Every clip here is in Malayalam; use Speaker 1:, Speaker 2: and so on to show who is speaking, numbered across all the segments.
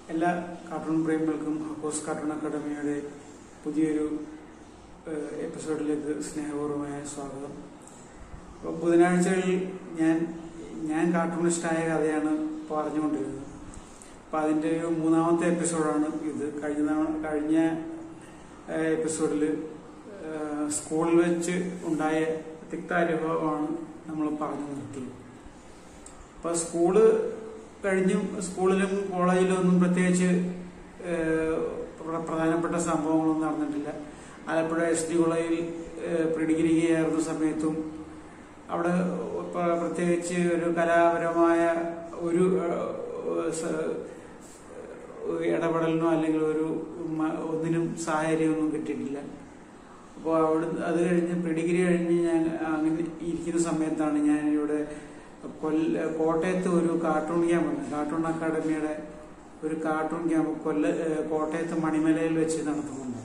Speaker 1: എല്ലാ കാർട്ടൂൺ പ്രേമികൾക്കും ഹക്കോസ് കാർട്ടൂൺ അക്കാദമിയുടെ പുതിയൊരു ഏഹ്, എപ്പിസോഡിലേക്ക് സ്നേഹപൂർവമായ സ്വാഗതം അപ്പോൾ ബുധനാഴ്ചകളിൽ ഞാൻ ഞാൻ കാർട്ടൂണിസ്റ്റായ കഥയാണ് പറഞ്ഞുകൊണ്ടിരുന്നത് അപ്പോൾ അതിൻ്റെ ഒരു മൂന്നാമത്തെ എപ്പിസോഡാണ് ഇത് കഴിഞ്ഞ തവണ- കഴിഞ്ഞ ഏഹ്, എപ്പിസോഡിൽ ഏഹ്, സ്കൂളിൽ വെച്ച് ഉണ്ടായ തിക്താനുഭവമാണ് നമ്മൾ പറഞ്ഞു നിർത്തിയത് അപ്പോൾ സ്കൂള് കഴിഞ്ഞും സ്കൂളിലും കോളേജിലും ഒന്നും പ്രത്യേകിച്ച് ഏഹ്, പ്ര- പ്രധാനപ്പെട്ട സംഭവങ്ങളൊന്നും നടന്നിട്ടില്ല ആലപ്പുഴ എസ് ഡി കോളേജിൽ പ്രീ ഡിഗ്രി കയറുന്ന സമയത്തും അവിടെ പ്ര- പ്രത്യേകിച്ച് ഒരു കലാപരമായ ഒരു ഏഹ്, സ- ഇടപെടലിനോ അല്ലെങ്കിൽ ഒരു മ- ഒന്നിനും സാഹചര്യമൊന്നും കിട്ടിയിട്ടില്ല അപ്പോൾ അവിടെ അത് കഴിഞ്ഞ് പ്രീ ഡിഗ്രി കഴിഞ്ഞ് ഞാൻ അങ്ങനെ ഇരിക്കുന്ന സമയത്താണ് ഞാൻ ഇവിടെ കൊല്ല കോട്ടയത്ത് ഒരു കാർട്ടൂൺ ക്യാമ്പ് ഉണ്ട് കാർട്ടൂൺ അക്കാദമിയുടെ ഒരു കാർട്ടൂൺ ക്യാമ്പ് കൊല്ല ഏഹ് കോട്ടയത്ത് മണിമലയിൽ വെച്ച് നടത്തുന്നുണ്ടായിരുന്നു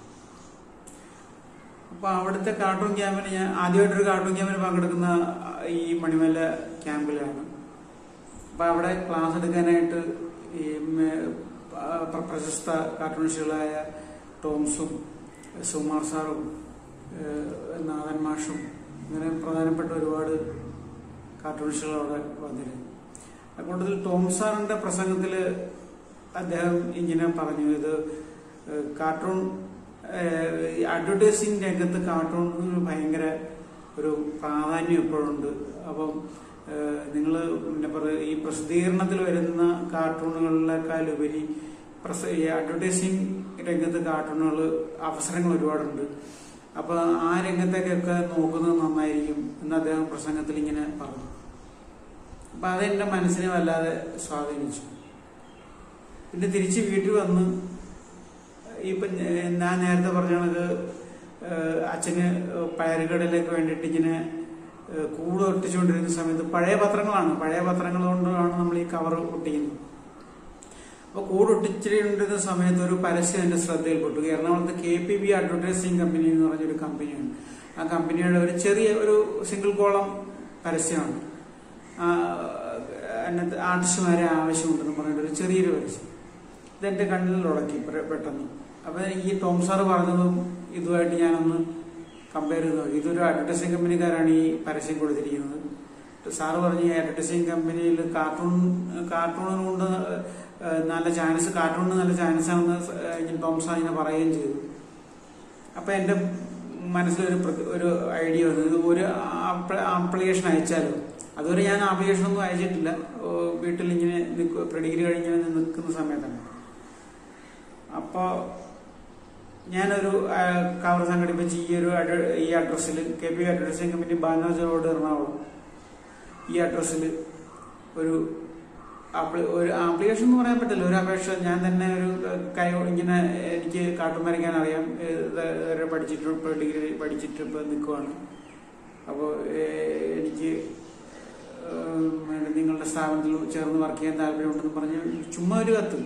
Speaker 1: അപ്പൊ അവിടുത്തെ കാർട്ടൂൺ ക്യാമ്പിന് ഞാൻ ആദ്യമായിട്ടൊരു കാർട്ടൂൺ ക്യാമ്പിന് പങ്കെടുക്കുന്ന ഈ മണിമല ക്യാമ്പിലാണ് അപ്പൊ അവിടെ ക്ലാസ് എടുക്കാനായിട്ട് ഈ മേ- പ്ര- പ്രശസ്ത കാർട്ടൂണിസ്റ്റുകളായ ടോംസും സുമാർ സാറും ഏഹ് നാഥൻ മാഷും ഇങ്ങനെ പ്രധാനപ്പെട്ട ഒരുപാട് കാർട്ടൂണിസ്റ്റുകൾ അവിടെ വന്നിരുന്നു അക്കൂട്ടത്തിൽ ടോം സാറിന്റെ പ്രസംഗത്തിൽ അദ്ദേഹം ഇങ്ങനെ പറഞ്ഞു ഇത് ഏഹ് കാർട്ടൂൺ അഡ്വർടൈസിങ് രംഗത്ത് കാർട്ടൂണിന് ഭയങ്കര ഒരു പ്രാധാന്യം ഇപ്പോഴുണ്ട് അപ്പം നിങ്ങൾ പിന്നെ പറ- ഈ പ്രസിദ്ധീകരണത്തിൽ വരുന്ന കാർട്ടൂണുകളിനേക്കാൾ ഉപരി പ്രസ ഈ അഡ്വർടൈസിങ് രംഗത്ത് കാർട്ടൂണുകൾ അവസരങ്ങൾ ഒരുപാടുണ്ട് അപ്പൊ ആ രംഗത്തേക്കൊക്കെ നോക്കുന്നത് നന്നായിരിക്കും എന്ന് അദ്ദേഹം പ്രസംഗത്തിൽ ഇങ്ങനെ പറഞ്ഞു അപ്പൊ അതെന്റെ മനസ്സിനെ വല്ലാതെ സ്വാധീനിച്ചു പിന്നെ തിരിച്ച് വീട്ടിൽ വന്ന് ഇപ്പൊ ഞ- ഞാൻ നേരത്തെ പറഞ്ഞ കണക്ക് ഏഹ് അച്ഛന് പയറുകടയിലേക്ക് വേണ്ടിയിട്ട് ഇങ്ങനെ ഏഹ് കൂട് ഒട്ടിച്ചുകൊണ്ടിരുന്ന സമയത്ത് പഴയ പത്രങ്ങളാണ് പഴയ പത്രങ്ങൾ കൊണ്ടാണ് നമ്മൾ ഈ കവർ ഒട്ടിക്കുന്നത് അപ്പൊ കൂട് ഒട്ടിച്ചിരുന്ന സമയത്ത് ഒരു പരസ്യം എന്റെ ശ്രദ്ധയിൽപ്പെട്ടു എറണാകുളത്ത് K P B advertising company എന്ന് പറഞ്ഞൊരു കമ്പനിയാണ് ആ കമ്പനിയുടെ ഒരു ചെറിയ ഒരു സിംഗിൾ കോളം പരസ്യമാണ് ആ, അതിനകത്ത് ആർട്ടിസ്റ്റുമാരെ ആവശ്യമുണ്ടെന്ന് പറഞ്ഞിട്ട് ഒരു ചെറിയൊരു പരസ്യം ഇതെന്റെ കണ്ണിൽ ഉടക്കി പെ- പെട്ടെന്ന് അപ്പൊ ഈ ടോം സാറ് പറഞ്ഞതും ഇതുമായിട്ട് ഞാനൊന്ന് കമ്പയർ ചെയ്ത് നോക്കി ഇതൊരു അഡ്വർടൈസിംഗ് കമ്പനിക്കാരാണ് ഈ പരസ്യം കൊടുത്തിരിക്കുന്നത് സാറ് പറഞ്ഞു ഈ അഡ്വർടൈസിംഗ് കമ്പനിയിൽ കാർട്ടൂൺ കാർട്ടൂൺ കൊണ്ട് ഏഹ്, നല്ല ചാൻസ് കാർട്ടൂണിന് നല്ല ചാൻസ് ആണെന്ന് സ- ഏഹ്, ഇങ്ങനെ ടോം സാർ ഇങ്ങനെ പറയുകയും ചെയ്തു അപ്പൊ എന്റെ മനസ്സിലൊരു പ്ര- ഒരു ഐഡിയ വന്നു ഇത് ഒരു ആപ്ലിക്കേഷൻ അയച്ചാലോ അതുവരെ ഞാൻ ആപ്ലിക്കേഷൻ ഒന്നും അയച്ചിട്ടില്ല ഓ, വീട്ടിൽ ഇങ്ങനെ നിൽക്കുക പ്രീ ഡിഗ്രി കഴിഞ്ഞ് ഇങ്ങനെ നിൽക്കുന്ന സമയത്താണ് അപ്പോ ഞാനൊരു ആ, കവർ സംഘടിപ്പിച്ച് ഈ ഒരു അഡ്വ- ഈ അഡ്രസ്സിൽ K P advertising company Banoj road Ernakulam ഈ അഡ്രസ്സിൽ ഒരു ആപ്ലി- ഒരു ആപ്ലിക്കേഷൻ എന്ന് പറയാൻ പറ്റില്ല ഒരു അപേക്ഷ ഞാൻ തന്നെ ഒരു കൈ ഇങ്ങനെ എനിക്ക് കാട്ടും വരയ്ക്കാൻ അറിയാം ഇത് പഠിച്ചിട്ട് ഇപ്പൊ ഡിഗ്രി പഠിച്ചിട്ട് ഇപ്പൊ നിൽക്കുവാണ് അപ്പോൾ എനിക്ക് ഏഹ്, നിങ്ങളുടെ സ്ഥാപനത്തിൽ ചേർന്ന് വർക്ക് ചെയ്യാൻ താല്പര്യമുണ്ടെന്ന് പറഞ്ഞ് ചുമ്മാ ഒരു കത്ത്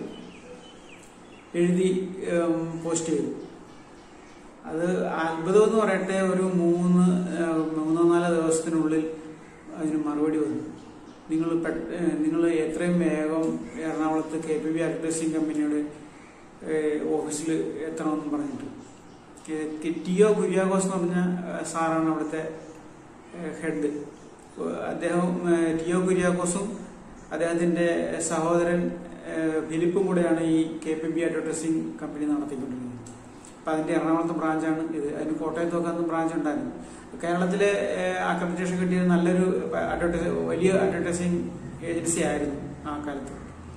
Speaker 1: എഴുതി ഏഹ്, പോസ്റ്റ് ചെയ്തു അത് അത്ഭുതം എന്ന് പറയട്ടെ ഒരു മൂന്ന് ഏഹ്, മൂന്നോ നാലോ ദിവസത്തിനുള്ളിൽ അതിന് മറുപടി വന്നു നിങ്ങൾ നിങ്ങൾ എത്രയും വേഗം എറണാകുളത്ത് കെ പി ബി അഡ്വർടൈസിംഗ് കമ്പനിയുടെ ഏഹ്, ഓഫീസിൽ എത്തണമെന്ന് പറഞ്ഞിട്ട് ഏഹ്, ടി ഒ കുര്യാഘോസ് എന്ന് പറഞ്ഞ ഏഹ്, സാറാണ് അവിടുത്തെ ഏഹ്, ഹെഡ് ഏഹ്, അദ്ദേഹം ഏഹ്, ടി ഒ കുര്യാഘോസും അദ്ദേഹത്തിന്റെ സഹോദരൻ ഏഹ്, ഫിലിപ്പും കൂടെയാണ് ഈ K P B advertising company നടത്തിക്കൊണ്ടിരുന്നത് അപ്പൊ അതിന്റെ എറണാകുളത്ത് ബ്രാഞ്ചാണ് ഇത് അതിന് കോട്ടയത്തൊക്കെ അന്ന് ബ്രാഞ്ച് ഉണ്ടായിരുന്നു കേരളത്തിലെ അക്രഡിറ്റേഷൻ കിട്ടിയ നല്ലൊരു അഡ്വർടൈസ് വലിയ അഡ്വർടൈസിംഗ് ഏജൻസി ആയിരുന്നു ആ കാലത്ത്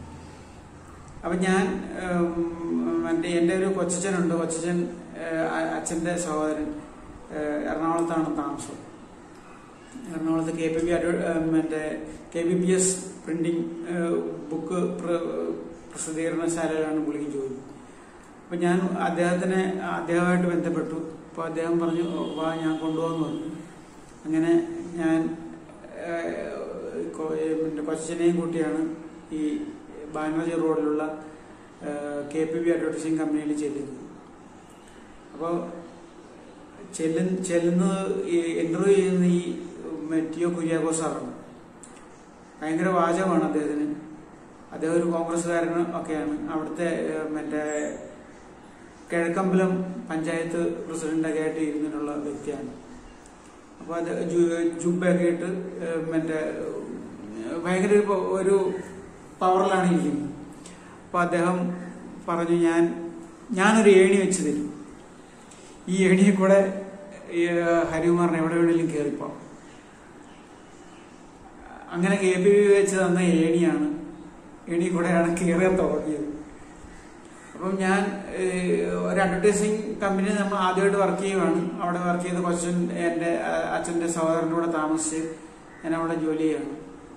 Speaker 1: അപ്പൊ ഞാൻ ഉം, മറ്റേ എന്റെ ഒരു കൊച്ചച്ഛനുണ്ട് കൊച്ചച്ഛൻ ഏഹ്, അ- അച്ഛന്റെ സഹോദരൻ ഏഹ്, എറണാകുളത്താണ് താമസം എറണാകുളത്ത് കെ പി ബി മറ്റേ K B P S printing book പ്ര- പ്രസിദ്ധീകരണശാലയിലാണ് പുള്ളിക്ക് ജോലി അപ്പൊ ഞാൻ അദ്ദേഹത്തിനെ അദ്ദേഹമായിട്ട് ബന്ധപ്പെട്ടു അപ്പൊ അദ്ദേഹം പറഞ്ഞു വാ ഞാൻ കൊണ്ടുപോകാന്ന് പറഞ്ഞു അങ്ങനെ ഞാൻ ഏഹ്, കൊ- പിന്നെ കൊച്ചനെയും കൂട്ടിയാണ് ഈ ബാനോജി റോഡിലുള്ള കെ പി ബി അഡ്വർടൈസിംഗ് കമ്പനിയിൽ ചെല്ലുന്നത് അപ്പോൾ ചെല്ലുന്ന ചെല്ലുന്നത് ഈ ഇന്റർവ്യൂ ചെയ്യുന്ന ഈ ടി ഒ കുര്യാക്കോ സാറാണ് ഭയങ്കര വാചകമാണ് അദ്ദേഹത്തിന് അദ്ദേഹം ഒരു കോൺഗ്രസ്സുകാരനും ഒക്കെയാണ് അവിടുത്തെ ഏഹ്, മറ്റേ കിഴക്കമ്പലം പഞ്ചായത്ത് പ്രസിഡന്റൊക്കെ ആയിട്ട് ഇരുന്നിട്ടുള്ള വ്യക്തിയാണ് അപ്പോൾ അത് ജു- ജുബ്ബയൊക്കെ ഇട്ട് ഏഹ്, മറ്റേ ഏഹ്, ഭയങ്കര ഒരു പ- ഒരു പവറിലാണ് ഇരിക്കുന്നത് അപ്പോൾ അദ്ദേഹം പറഞ്ഞു ഞാൻ ഞാനൊരു ഏണി വെച്ച് തരും ഈ ഏണിയെ കൂടെ ഈ, ഏഹ്, ഹരികുമാറിന് എവിടെ വേണേലും കയറിപ്പോ അങ്ങനെ കെ പി വി വെച്ച് തന്ന ഏണിയാണ് ഏണി കൂടെയാണ് കയറാൻ തുടങ്ങിയത് അപ്പം ഞാൻ ഏഹ്, ഒരു അഡ്വർടൈസിങ് കമ്പനി നമ്മൾ ആദ്യമായിട്ട് വർക്ക് ചെയ്യുവാണ് അവിടെ വർക്ക് ചെയ്ത കൊച്ചൻ എൻ്റെ അഹ്, അച്ഛൻ്റെ സഹോദരൻ്റെ കൂടെ താമസിച്ച് ഞാൻ അവിടെ ജോലി ചെയ്യാണ്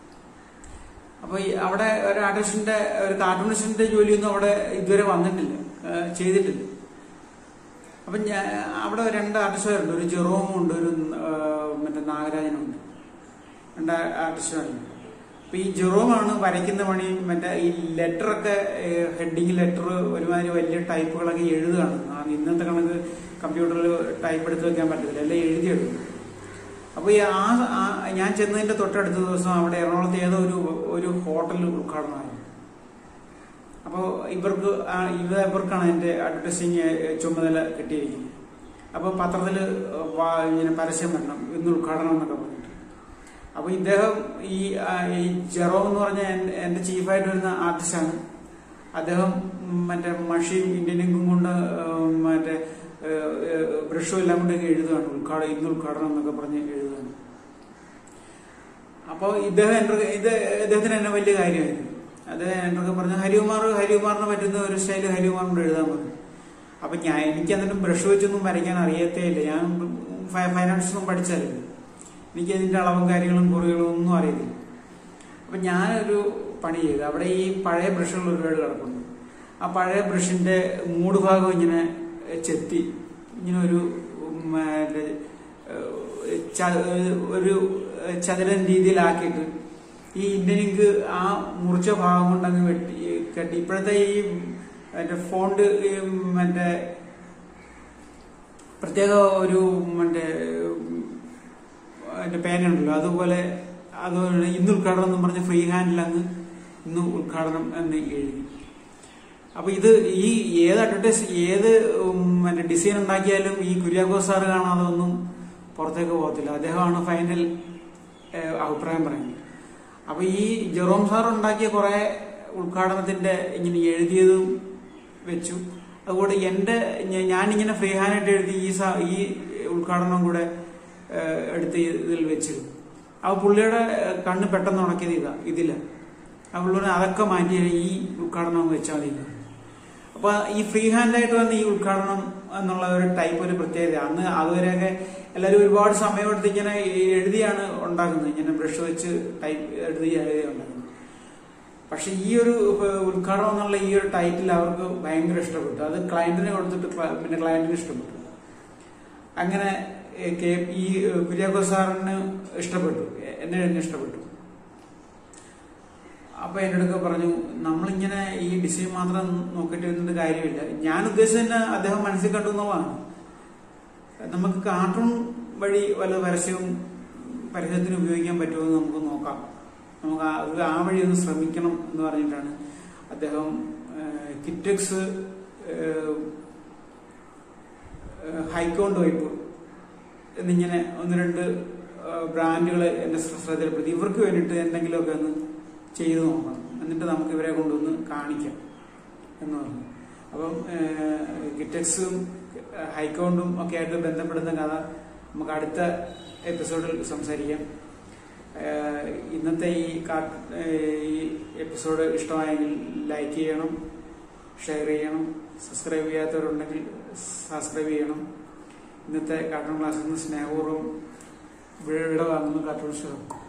Speaker 1: അപ്പോൾ ഈ അവിടെ ഒരു ആർട്ടിസ്റ്റിന്റെ ഒരു കാർട്ടൂണിസ്റ്റിന്റെ ജോലിയൊന്നും അവിടെ ഇതുവരെ വന്നിട്ടില്ല ഏഹ്, ചെയ്തിട്ടില്ല അപ്പം ഞാൻ അവിടെ രണ്ട് ആർട്ടിസ്റ്റുകാരുണ്ട് ഒരു ജെറോമും ഉണ്ട് ഒരു ഏഹ്, മറ്റേ നാഗരാജനും ഉണ്ട് രണ്ട് ആർട്ടിസ്റ്റുകാരുണ്ട് അപ്പൊ ഈ ജെറോമാണ് വരയ്ക്കുന്ന പണി മറ്റേ ഈ ലെറ്ററൊക്കെ ഹെഡിങ് ലെറ്റർ ഒരുമാതിരി വലിയ ടൈപ്പുകളൊക്കെ എഴുതുകയാണ് ആ ഇന്നത്തെ കണക്ക് കമ്പ്യൂട്ടറിൽ ടൈപ്പ് എടുത്ത് വെക്കാൻ പറ്റത്തില്ല എല്ലാം എഴുതിയെടുക്കും അപ്പൊ ഈ ആ ആ- ഞാൻ ചെന്നതിന്റെ തൊട്ടടുത്ത ദിവസം അവിടെ എറണാകുളത്ത് ഏതോ ഒരു ഒരു ഹോട്ടൽ ഉദ്ഘാടനമായിരുന്നു അപ്പോൾ ഇവർക്ക് ആ- ഇവ- ഇവർക്കാണ് എൻ്റെ അഡ്വർടൈസിങ് ചുമതല കിട്ടിയിരിക്കുന്നത് അപ്പോൾ പത്രത്തിൽ ഇങ്ങനെ പരസ്യം വരണം ഇന്ന് ഉദ്ഘാടനം എന്നൊക്കെ പറഞ്ഞിട്ട് അപ്പോൾ ഇദ്ദേഹം ഈ ആ, ഈ ജെറോ എന്ന് പറഞ്ഞ എൻ- എൻ്റെ ചീഫായിട്ട് വരുന്ന ആർട്ടിസ്റ്റാണ് അദ്ദേഹം ഉം, മറ്റേ മഷിയും ഇന്ത്യൻ ഇങ്കും കൊണ്ട് ഉം, മറ്റേ ബ്രഷും എല്ലാം കൊണ്ടൊക്കെ എഴുതുകയാണ് ഉദ്ഘാടനം ഇന്ന് ഉദ്ഘാടനം എന്നൊക്കെ പറഞ്ഞ് എഴുതുകയാണ് അപ്പോൾ ഇദ്ദേഹം എൻ്റെ ഇത് ഇദ്ദേഹത്തിന് എന്നെ വലിയ കാര്യമായിരുന്നു അദ്ദേഹം എന്നൊക്കെ പറഞ്ഞു ഹരികുമാർ ഹരികുമാറിന് പറ്റുന്ന ഒരു സ്റ്റൈൽ ഹരികുമാറിനോട് എഴുതാൻ പറഞ്ഞു അപ്പൊ ഞാൻ എനിക്ക് എന്നിട്ടും ബ്രഷ് വെച്ചൊന്നും വരയ്ക്കാൻ അറിയത്തേ ഇല്ല ഞാൻ ഫൈനാൻസ് ഒന്നും പഠിച്ചല്ലോ എനിക്ക് അതിന്റെ അളവും കാര്യങ്ങളും കുറികളും ഒന്നും അറിയത്തില്ല അപ്പൊ ഞാനൊരു പണി ചെയ്തു അവിടെ ഈ പഴയ ബ്രഷുകൾ ഒരുപാട് കിടപ്പുണ്ട് ആ പഴയ ബ്രഷിന്റെ മൂട് ഭാഗം ഇങ്ങനെ ചെത്തി ഇങ്ങനെ ഒരു ഉം, മറ്റേ, ഏഹ്, ച- ഒരു ചതുരൻ രീതിയിലാക്കിയിട്ട് ഈ ഇന്ത്യൻ ഇങ്ക് ആ മുറിച്ച ഭാഗം കൊണ്ട് അങ്ങ് വെട്ടി കെട്ടി ഇപ്പോഴത്തെ ഈ മറ്റേ ഫോണ്ട് ഈ മറ്റേ പ്രത്യേക ഒരു മറ്റേ അതിന്റെ പേനുണ്ടല്ലോ അതുപോലെ അതുപോലെ ഇന്ന് ഉദ്ഘാടനം എന്ന് പറഞ്ഞ് ഫ്രീ ഹാൻഡിൽ അങ്ങ് ഇന്ന് ഉദ്ഘാടനം എന്ന് എഴുതി അപ്പൊ ഇത് ഈ ഏത് അഡ്വർടൈസ് ഏത് ഉം, മറ്റേ ഡിസൈൻ ഉണ്ടാക്കിയാലും ഈ കുര്യാക്കോസ് സാറ് കാണാതെ ഒന്നും പുറത്തേക്ക് പോകത്തില്ല അദ്ദേഹമാണ് ഫൈനൽ ഏഹ്, അഭിപ്രായം പറയുന്നത് അപ്പൊ ഈ ജെറോം സാർ ഉണ്ടാക്കിയ കുറെ ഉദ്ഘാടനത്തിന്റെ ഇങ്ങനെ എഴുതിയതും വെച്ചു അതുകൂടെ എന്റെ ഞ- ഞാനിങ്ങനെ ഫ്രീ ഹാൻഡായിട്ട് എഴുതി ഈ സ- ഈ ഉദ്ഘാടനം കൂടെ ഏഹ്, എടുത്ത് ഇതിൽ വെച്ചിരുന്നു ആ പുള്ളിയുടെ ഏഹ്, കണ്ണ് പെട്ടെന്ന് ഉണക്കിയത് ഇതാ ഇതില്ല ആ പുള്ളിനെ അതൊക്കെ മാറ്റി ഈ ഉദ്ഘാടനം അങ്ങ് വെച്ചാൽ മതി എന്ന്. അപ്പൊ ഈ ഫ്രീ ഹാൻഡായിട്ട് വന്ന ഈ ഉദ്ഘാടനം എന്നുള്ള ഒരു ടൈപ്പ് ഒരു പ്രത്യേകത അന്ന് അതുവരെയൊക്കെ എല്ലാവരും ഒരുപാട് സമയമെടുത്ത് ഇങ്ങനെ എഴുതിയാണ് ഉണ്ടാക്കുന്നത് ഇങ്ങനെ ബ്രഷ് വെച്ച് ടൈപ്പ് എഴുതി എഴുതി ഉണ്ടാക്കുന്നത് പക്ഷെ ഈ ഒരു ഏഹ്, ഉദ്ഘാടനം എന്നുള്ള ഈ ഒരു ടൈറ്റിൽ അവർക്ക് ഭയങ്കര ഇഷ്ടപ്പെട്ടു അത് ക്ലയന്റിനെ കൊടുത്തിട്ട് പ- പിന്നെ ക്ലയന്റിന് ഇഷ്ടപ്പെട്ടു അങ്ങനെ ഏഹ്, കെ- ഈ ഏഹ്, കുര്യാക്കോസ് സാറിന് ഇഷ്ടപ്പെട്ടു എ- എന്നെ എന്നെ ഇഷ്ടപ്പെട്ടു അപ്പൊ എന്റെ അടുക്ക പറഞ്ഞു നമ്മളിങ്ങനെ ഈ ഡിസൈൻ മാത്രം നോക്കിയിട്ട് ഇരുന്നിട്ട് കാര്യമില്ല ഞാൻ ഉദ്ദേശിച്ചത് തന്നെ അദ്ദേഹം മനസ്സിൽ കണ്ടു എന്നുള്ളതാണ് നമുക്ക് കാർട്ടൂൺ വഴി വല്ല പരസ്യവും പരസ്യത്തിന് ഉപയോഗിക്കാൻ പറ്റുമെന്ന് നമുക്ക് നോക്കാം നമുക്ക് ആ- ഒരു ആ വഴി ഒന്ന് ശ്രമിക്കണം എന്ന് പറഞ്ഞിട്ടാണ് അദ്ദേഹം ഏഹ്, കിറ്റക്സ് ഏഹ്, ഏഹ്, ഹൈക്കോണ്ട് വൈപ്പ് എന്നിങ്ങനെ ഒന്ന് രണ്ട് ബ്രാൻഡുകൾ എന്റെ ശ്ര- ശ്രദ്ധയിൽപ്പെടുത്തി ഇവർക്ക് വേണ്ടിയിട്ട് എന്തെങ്കിലുമൊക്കെ ഒന്ന് ചെയ്തു നോക്കണം എന്നിട്ട് നമുക്ക് ഇവരെ കൊണ്ടൊന്ന് കാണിക്കാം എന്ന് പറഞ്ഞു അപ്പം ഏഹ്, കിറ്റക്സും ഏഹ്, ഹൈക്കൗണ്ടും ഒക്കെ ആയിട്ട് ബന്ധപ്പെടുന്ന കഥ നമുക്ക് അടുത്ത എപ്പിസോഡിൽ സംസാരിക്കാം ഏഹ്, ഇന്നത്തെ ഈ കാ- ഏഹ്, ഈ എപ്പിസോഡ് ഇഷ്ടമായെങ്കിൽ ലൈക്ക് ചെയ്യണം ഷെയർ ചെയ്യണം സബ്സ്ക്രൈബ് ചെയ്യാത്തവരുണ്ടെങ്കിൽ സബ്സ്ക്രൈബ് ചെയ്യണം ഇന്നത്തെ കാർട്ടൂൺ ക്ലാസ്സിൽ നിന്ന് സ്നേഹപൂർവ്വം വിട വാങ്ങുന്നു കാർട്ടൂൺ ഷോ